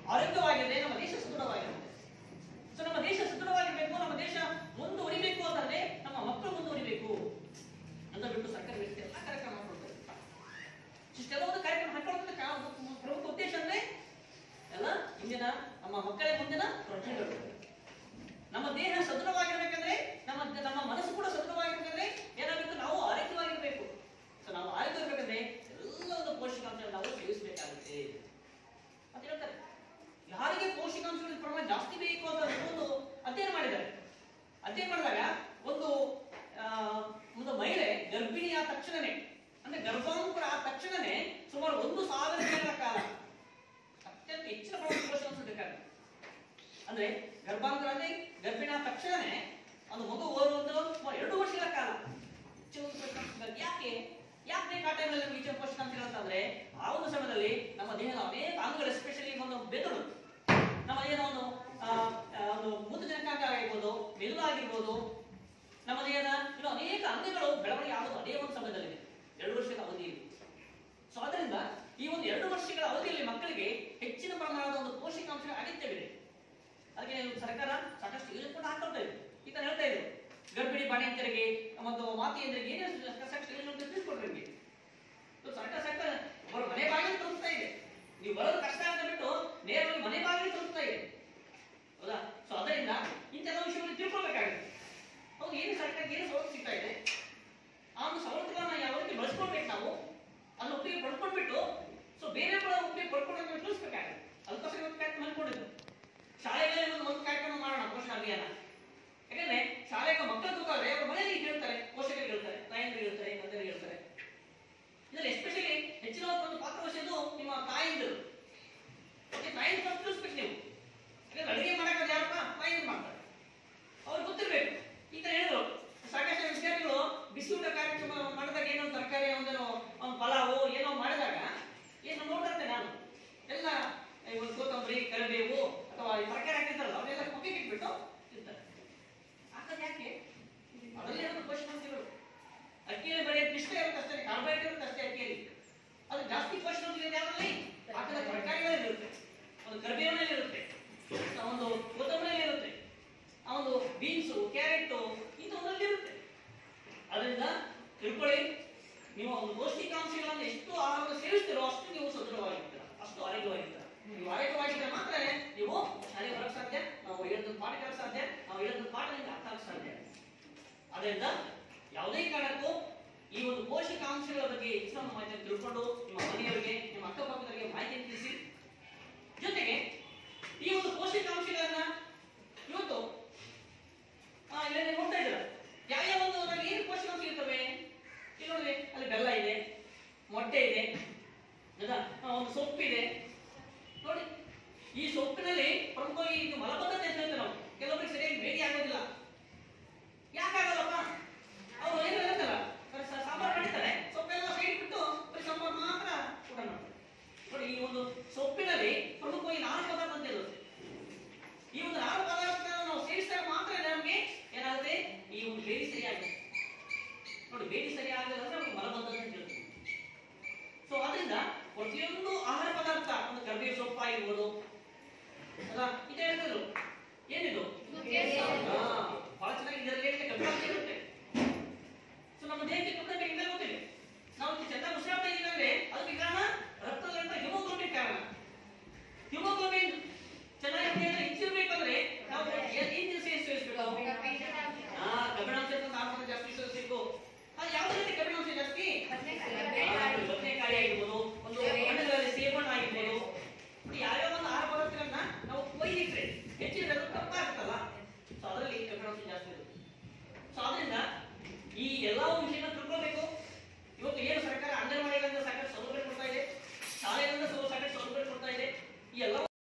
ಆರೋಗ್ಯವಾಗಿರದೆ ನಮ್ಮ ದೇಶ ಸದೃಢವಾಗಿರುತ್ತೆ ಸೊ ನಮ್ಮ ದೇಶ ಸದೃಢವಾಗಿರ್ಬೇಕು ನಮ್ಮ ದೇಶ ಮುಂದುವರಿಬೇಕು ಅಂತಂದ್ರೆ ನಮ್ಮ ಮಕ್ಕಳು ಮುಂದುವರಿಬೇಕು ಅಂತ ಬಿಟ್ಟು ಸರ್ಕಾರ ವ್ಯಕ್ತಿ ಎಲ್ಲ ಕಾರ್ಯಕ್ರಮ ಮಾಡ್ಕೊಳ್ತಾರೆ ಇಷ್ಟೆಲ್ಲ ಒಂದು ಕಾರ್ಯಕ್ರಮ ಹಾಕೊಳ್ಳೋದ್ರ ಪ್ರಮುಖ ಉದ್ದೇಶ ಅಂದ್ರೆ ಎಲ್ಲ ಇಂದಿನ ನಮ್ಮ ಮಕ್ಕಳೇ ಮುಂದಿನ ಪ್ರಜೆಗಳು ನಮ್ಮ ದೇಹ ಸದೃಢವಾಗಿರ್ಬೇಕಂದ್ರೆ ನಮ್ಮ ನಮ್ಮ ಮನಸ್ಸು ಕೂಡ ಸದೃಢವಾಗಿರ್ಬೇಕಂದ್ರೆ ಏನಾಗಬೇಕು ನಾವು ಆರೋಗ್ಯವಾಗಿರ್ಬೇಕು ಸೊ ನಾವು ಆರೋಗ್ಯ ಇರ್ಬೇಕಂದ್ರೆ ಎಲ್ಲ ಒಂದು ಪೋಷಕಾಂಶ ನಾವು ಸೇವಿಸಬೇಕಾಗುತ್ತೆ ಅಂತ ಹೇಳ್ತಾರೆ ಯಾರಿಗೆ ಪೋಷಕಾಂಶಗಳ ಪ್ರಮಾಣ ಜಾಸ್ತಿ ಬೇಕು ಅಂತ ಒಂದು ಅಧ್ಯಯನ ಮಾಡಿದ್ದಾರೆ ಅಧ್ಯಯನ ಮಾಡಿದಾಗ ಒಂದು ಆ, ಒಂದು ಮಹಿಳೆ ಗರ್ಭಿಣಿ ಆದ ತಕ್ಷಣನೇ ಅಂದ್ರೆ ಗರ್ಭಾಂಕುರ ಆದ ತಕ್ಷಣನೇ ಸುಮಾರು ಒಂದು ಸಾವಿರ ದಿನಗಳ ಕಾಲ ಅತ್ಯಂತ ಹೆಚ್ಚಿನ ಪ್ರಮಾಣದ ಪೋಷಕಾಂಶ ಬೇಕಾಗುತ್ತೆ ಅಂದ್ರೆ ಗರ್ಭಾಂತರ ಅಂದ್ರೆ ಗರ್ಭಿಣ ಆದ ತಕ್ಷಣನೇ ಒಂದು ಮಗು ಓದುವುದು ಸುಮಾರು ಎರಡು ವರ್ಷಗಳ ಕಾಲ ಹೆಚ್ಚು ಒಂದು ಪೋಷಕಾಂಶ ಬೇಕು. ಯಾಕೆ ಯಾಕೆ ಬೇಕು ಆ ಟೈಮಲ್ಲಿ ನಮ್ಗೆ ಹೆಚ್ಚಿನ ಪೋಷಕಾಂಶಗಳು ಅಂತಂದ್ರೆ ಆ ಒಂದು ಸಮಯದಲ್ಲಿ ನಮ್ಮ ದೇಹದ ಅನೇಕ ಅಂಗಗಳು ಎಸ್ಪೆಷಲಿ ಒಂದು ಬೆದರು ನಮ್ಮ ಏನೋ ಒಂದು ಆ, ಆ, ಒಂದು ಮೂತ್ರ ಜನಕಾಂಗ ಆಗಿರ್ಬೋದು ಮೆದುಳು ಆಗಿರ್ಬೋದು ನಮ್ಮ ದೇಹದ ಇನ್ನು ಅನೇಕ ಅಂಗಗಳು ಬೆಳವಣಿಗೆ ಆಗೋದು ಅದೇ ಒಂದು ಸಮಯದಲ್ಲಿದೆ ಎರಡು ವರ್ಷದ ಅವಧಿಯಲ್ಲಿ ಸೊ ಅದರಿಂದ ಈ ಒಂದು ಎರಡು ವರ್ಷಗಳ ಅವಧಿಯಲ್ಲಿ ಮಕ್ಕಳಿಗೆ ಹೆಚ್ಚಿನ ಪ್ರಮಾಣದ ಒಂದು ಪೋಷಕಾಂಶಗಳ ಅಗತ್ಯವಿದೆ ಅದಕ್ಕೆ ಸರ್ಕಾರ ಸಾಕಷ್ಟು ಯೋಜನೆ ಕೂಡ ಹಾಕೊಳ್ತಾ ಇದೆ ಈ ತರ ಹೇಳ್ತಾ ಇದ್ರು ಗರ್ಭಿಣಿ ಬಾಣಂತಿಯರಿಗೆ ಮತ್ತು ಮಾತೆಯಂದರಿಗೆ ಏನೇನು ಸಾಕಷ್ಟು ಯೋಜನೆ ಅಂತ ತಿಳಿಸ್ಕೊಡ್ರಿ ನಿಮಗೆ ಸೊ ಸರ್ಕಾರ ಸರ್ಕಾರ ಅವರ ಮನೆ ಬಾಗಿಲು ತಲುಪ್ತಾ ಇದೆ ನೀವು ಬರೋದು ಕಷ್ಟ ಅಂತ ಬಿಟ್ಟು ನೇರವಾಗಿ ಮನೆ ಬಾಗಿಲು ತಲುಪ್ತಾ ಇದೆ ಹೌದಾ ಸೊ ಅದರಿಂದ ಇಂಥೆಲ್ಲ ವಿಷಯವನ್ನು ತಿಳ್ಕೊಳ್ಬೇಕಾಗಿದೆ ಹೌದು ಏನು ಸರ್ಕಾರಕ್ಕೆ ಏನು ಸವಲತ್ತು ಸಿಗ್ತಾ ಇದೆ ಆ ಒಂದು ಸವಲತ್ತುಗಳನ್ನ ಯಾವ ರೀತಿ ಬಳಸ್ಕೊಳ್ಬೇಕು ನಾವು ಅದನ್ನ ಉಪಯೋಗ ಪಡ್ಕೊಂಡ್ಬಿಟ್ಟು ಸೊ ಬೇರೆ ಕೂಡ ಉಪಯೋಗ ಪಡ್ಕೊಂಡು ಅಂತ ತಿಳಿಸ್ಬೇಕಾಗುತ್ತೆ ಅದಕ್ಕೋಸ್ಕರ ಇವತ್ತು ಕಾರ್ಯಕ್ರಮ ಅನ್ಕೊಂಡಿದ್ದು ಶಾಲೆಗಳಲ್ಲಿ ಒಂದು ಒಂದು ಕಾರ್ಯಕ್ರಮ ಮಾಡೋಣ ಪೋಷಣ ಅಭಿಯಾನ ಯಾಕಂದ್ರೆ ಶಾಲೆಗೆ ಮಕ್ಕಳು ಕೂತಾದ್ರೆ ಅವ್ರ ಮನೆಯಲ್ಲಿ ಹೇಳ್ತಾರೆ ಪೋಷಕರಿಗೆ ಹೇಳ್ತಾರೆ ತಾಯಂದ್ರಿಗೆ ಹೇಳ್ತಾರೆ ತಂದೆರಿಗೆ ಹೇಳ್ತಾರೆ ಇದರಲ್ಲಿ ಎಸ್ಪೆಷಲಿ ಹೆಚ್ಚಿನ ಒಂದು ಪಾತ್ರ ವಹಿಸೋದು ನಿಮ್ಮ ತಾಯಿಂದರು ಓಕೆ ತಾಯಿಂದ ಫಸ್ಟ್ ತಿಳಿಸ್ಬೇಕು ನೀವು ಯಾಕಂದ್ರೆ ಅಡುಗೆ ಮಾಡಕ್ಕೆ ಯಾರಪ್ಪ ತಾಯಿಂದ ಮಾಡ್ತಾರೆ ಅವ್ರಿಗೆ ಗೊತ್ತಿರ್ಬೇಕು ಈ ತರ ಹೇಳಿದ್ರು ಸಾಕಷ್ಟು ವಿದ್ಯಾರ್ಥಿಗಳು ಬಿಸಿ ಊಟ ಕಾರ್ಯಕ್ರಮ ಮಾಡಿದಾಗ ಏನೋ ತರಕಾರಿ ಒಂದೇನೋ ಒಂದು ಪಲಾವು ಏನೋ ಮಾಡಿದಾಗ ಏನು ನೋಡ್ತಾ ಇರ್ತೆ ನಾನು ಎಲ್ಲ ಈ ಒಂದು ಕೊತ್ತಂಬರಿ ಕರಿಬೇವು ಅಥವಾ ಈ ತರಕಾರಿ ಹಾಕಿರ್ತಾರಲ್ಲ ಅವನ್ನೆಲ್ಲ ಕುಕ್ಕಿಗೆ ಇಟ್ಬಿಟ್ಟು ತಿಂತಾರೆ ಹಾಕೋದು ಯಾಕೆ ಅದರಲ್ಲಿ ಏನೋ ಪೋಷಕಾಂಶಗಳು ಅಕ್ಕಿಯಲ್ಲಿ ಬರೀ ಪಿಷ್ಟ ಇರುತ್ತೆ ಅಷ್ಟೇ ಕಾರ್ಬೋಹೈಡ್ರೇಟ್ ಇರುತ್ತೆ ಅಷ್ಟೇ ಅಕ್ಕಿಯಲ್ಲಿ ಅದು ಜಾಸ್ತಿ ಪೋಷಕಾಂಶ ಇದೆ ಯಾವ್ದ್ರಲ್ಲಿ ಹಾಕಿದ ತರಕಾರಿಗಳಲ್ಲಿ ಇರುತ್ತೆ ಒಂದು ಕರಿಬೇವಿನಲ್ಲಿ ಇರುತ್ತೆ ಆ ಒಂದು ಕೊತ್ತಂಬರಿಯಲ್ಲಿ ಇರುತ್ತೆ ಆ ಒಂದು ಬೀನ್ಸು ಕ್ಯಾರೆಟ್ ಇಂಥವನ್ನಲ್ಲಿ ಇರುತ್ತೆ ಅದರಿಂದ ತಿಳ್ಕೊಳ್ಳಿ ನೀವು ಒಂದು ಪೌಷ್ಟಿಕಾಂಶಗಳನ್ನು ಎಷ್ಟು ಆಹಾರವನ್ನು ಸೇವಿಸ್ತೀರೋ ಅಷ್ಟು ನೀವು ಸದೃಢವಾಗಿರ್ತೀರ ಅಷ್ಟು ಆರೋಗ್ಯವಾಗಿರ್ತೀರ ನೀವು ಆರೋಗ್ಯವಾಗಿದ್ದರೆ ಮಾತ್ರ ನೀವು ಶಾಲೆಗೆ ಬರಕ್ಕೆ ಸಾಧ್ಯ ನಾವು ಹೇಳಿದ ಪಾಠ ಕೇಳಕ್ಕೆ ಸಾಧ್ಯ ನಾವು ಹೇಳಿದ ಪಾಠ ನಿಮ್ಗೆ ಅರ್ಥ ಆಗಕ್ಕೆ ಸಾಧ್ಯ ಅದರಿಂದ ಯಾವುದೇ ಕಾರಣಕ್ಕೂ ಈ ಒಂದು ಪೋಷಕಾಂಶಗಳ ಬಗ್ಗೆ ಹೆಚ್ಚಿನ ಮಾಹಿತಿಯನ್ನು ತಿಳ್ಕೊಂಡು ನಿಮ್ಮ ಮನೆಯವರಿಗೆ ನಿಮ್ಮ ಅಕ್ಕಪಕ್ಕದವರಿಗೆ ಮಾಹಿತಿಯನ್ನು ತಿಳಿಸಿ ಜೊತೆಗೆ ಈ ಒಂದು ಪೋಷಕಾಂಶಗಳನ್ನ ಇವತ್ತು ಆ, ಇಲ್ಲಿ ನೀವು ನೋಡ್ತಾ ಇದ್ದೀರಾ ಯಾವ್ಯಾವ ಒಂದು ಅದ್ರಲ್ಲಿ ಏನು ಪೋಷಕಾಂಶ ಇರ್ತವೆ ಇಲ್ಲಿ ನೋಡಿ ಅಲ್ಲಿ ಬೆಲ್ಲ ಇದೆ ಮೊಟ್ಟೆ ಇದೆ ಹೌದಾ ಆ, ಒಂದು ಸೊಪ್ಪಿದೆ ನೋಡಿ ಈ ಸೊಪ್ಪಿನಲ್ಲಿ ಪ್ರಮುಖವಾಗಿ ಇದು ಮಲಬದ್ಧತೆ ಅಂತ ಹೇಳ್ತೇವೆ ನಾವು ಕೆಲವೊಬ್ಬರಿಗೆ ಸರಿಯಾಗಿ ಭೇಟಿ ಆಗೋದಿಲ್ಲ ಯಾಕಾಗಲ್ಲಪ್ಪ ಅವ್ರು ಏನು ಹೇಳ್ತಾರ ಬರೀ ಸ- ಸಾಂಬಾರ್ ಮಾಡಿದ್ದಾರೆ ಸೊಪ್ಪೆಲ್ಲ ಸೈಡ್ ಬಿಟ್ಟು ಬರೀ ಸಾಂಬಾರ್ ಮಾತ್ರ ಊಟ ಮಾಡ್ತಾರೆ ನೋಡಿ ಈ ಒಂದು ಸೊಪ್ಪಿನಲ್ಲಿ ಪ್ರಮುಖವಾಗಿ ನಾಲ್ಕು ಪದಾರ್ಥ ಅಂತ ಇರುತ್ತೆ ಈ ಒಂದು ನಾಲ್ಕು ಪದಾರ್ಥ ನಾವು ಸೇರಿಸಿದಾಗ ಮಾತ್ರ ನಮಗೆ ಏನಾಗುತ್ತೆ ಈ ಒಂದು ಬೇಡಿ ಸರಿಯಾಗುತ್ತೆ ನೋಡಿ ಬೇಡಿ ಸರಿಯಾಗಲ್ಲ ಅಂದ್ರೆ ನಮಗೆ ಮಲಬದ್ಧತೆ ಅಂತ ಹೇಳ್ತೀವಿ ಸೊ ಅದರಿಂದ ಪ್ರತಿಯೊಂದು ಆಹಾರ ಪದಾರ್ಥ ಒಂದು ಕರ್ಬೇವು ಸೊಪ್ಪು ಆಗಿರ್ಬೋದು ಅಲ್ಲ ಇದೆ ಹೇಳಿದ್ರು ಏನಿದು ನುಗ್ಗೆ ಸೊಪ್ಪು. ಹಾ, ಬಹಳ ಚೆನ್ನಾಗಿ ಇದರಲ್ಲಿ ಕಬ್ಬಿಣಾಂಶ ಇರುತ್ತೆ